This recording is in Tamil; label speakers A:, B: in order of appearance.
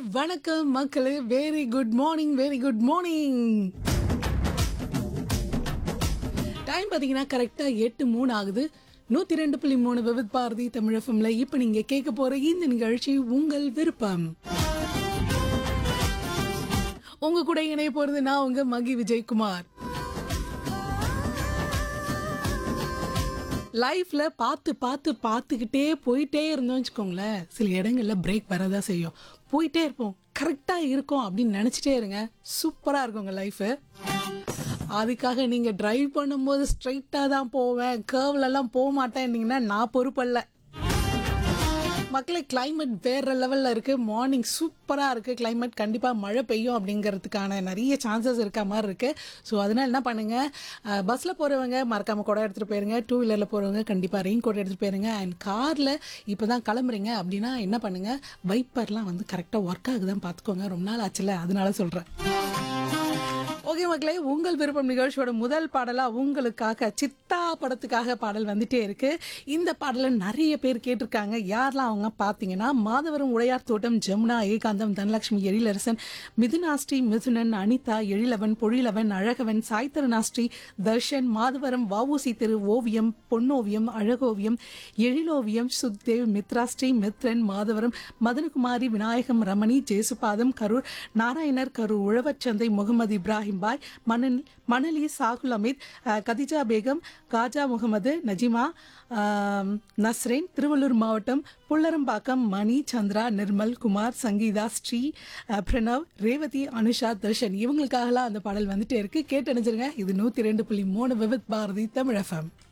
A: வணக்கம் மக்களே very good morning very good morning time பார்த்தீங்கன்னா கரெக்டாக எட்டு மூணு ஆகுது நூற்றி ரெண்டு புள்ளி மூணு விவித் பாரதி தமிழ் எஃப்எம்ல இப்போ நீங்கள் கேட்க போகிற இந்த நிகழ்ச்சி உங்கள் விருப்பம் உங்க கூட இணைய போகிறது நான் உங்க மகி விஜயகுமார் லைஃப்ல பார்த்து பார்த்து பார்த்துக்கிட்டே போயிட்டே இருந்தோம் வச்சுக்கோங்களேன் சில இடங்கள்ல பிரேக் வரதான் செய்யும் போயிட்டே இருப்போம் கரெக்டாக இருக்கும் அப்படின்னு நினச்சிட்டே இருங்க சூப்பராக இருக்கும் உங்கள் லைஃபு அதுக்காக நீங்கள் டிரைவ் பண்ணும்போது ஸ்ட்ரைட்டாக தான் போவேன் கேர்வ்லலாம் போக மாட்டேன்னீங்கன்னா நான் பொறுப்பல்ல மக்களே climate வேற லெவலில் இருக்குது மார்னிங் சூப்பராக இருக்குது climate கண்டிப்பாக மழை பெய்யும் அப்படிங்கிறதுக்கான நிறைய சான்சஸ் இருக்க மாதிரி இருக்குது ஸோ அதனால் என்ன பண்ணுங்கள் பஸ்ஸில் போகிறவங்க மறக்காமல் குடம் எடுத்துகிட்டு போயிருங்க டூ வீலரில் போகிறவங்க கண்டிப்பாக ரெயின் கோட் எடுத்துகிட்டு போயிருங்க அண்ட் காரில் இப்போ தான் கிளம்புறீங்க அப்படின்னா என்ன பண்ணுங்கள் வைப்பர்லாம் வந்து கரெக்டாக ஒர்க் ஆகுதான் பார்த்துக்கோங்க ரொம்ப நாள் ஆச்சுல அதனால சொல்கிறேன் ஓகே மக்களே உங்கள் விருப்பம் நிகழ்ச்சியோட முதல் பாடலா உங்களுக்காக சித்தா படத்துக்காக பாடல் வந்துட்டே இருக்கு இந்த பாடலை நிறைய பேர் கேட்டிருக்காங்க யாரெல்லாம் அவங்க பார்த்தீங்கன்னா மாதவரம் உடையார் தோட்டம் ஜமுனா ஏகாந்தம் தனலட்சுமி எழிலரசன் மிதுனாஸ்ரீ மிதுனன் அனிதா எழிலவன் பொழிலவன் அழகவன் சாய்தரனாஸ்ரீ தர்ஷன் மாதவரம் வவுசி திரு ஓவியம் பொன்னோவியம் அழகோவியம் எழிலோவியம் சுக்தேவ் மித்ராஸ்ரீ மித்ரன் மாதவரம் மதனகுமாரி விநாயகம் ரமணி ஜேசுபாதம் கரூர் நாராயணர் கரூர் உழவச்சந்தை முகமது இப்ராஹிம் பாய் மணல் மணலி சாகுல் அமித் அஹ், கதிஜா பேகம் காஜா முகமது நஜிமா ஆம், நஸ்ரேன் திருவள்ளூர் மாவட்டம் புல்லரம்பாக்கம் மணி சந்திரா நிர்மல் குமார் சங்கீதா ஸ்ரீ அஹ், பிரணவ் ரேவதி அனுஷா தர்ஷன் இவங்களுக்காகலாம் அந்த பாடல் வந்துட்டே இருக்கு கேட்டு அணிஞ்சிருங்க இது நூற்றி ரெண்டு புள்ளி மூணு விவித் பாரதி தமிழ் எஃப்எம்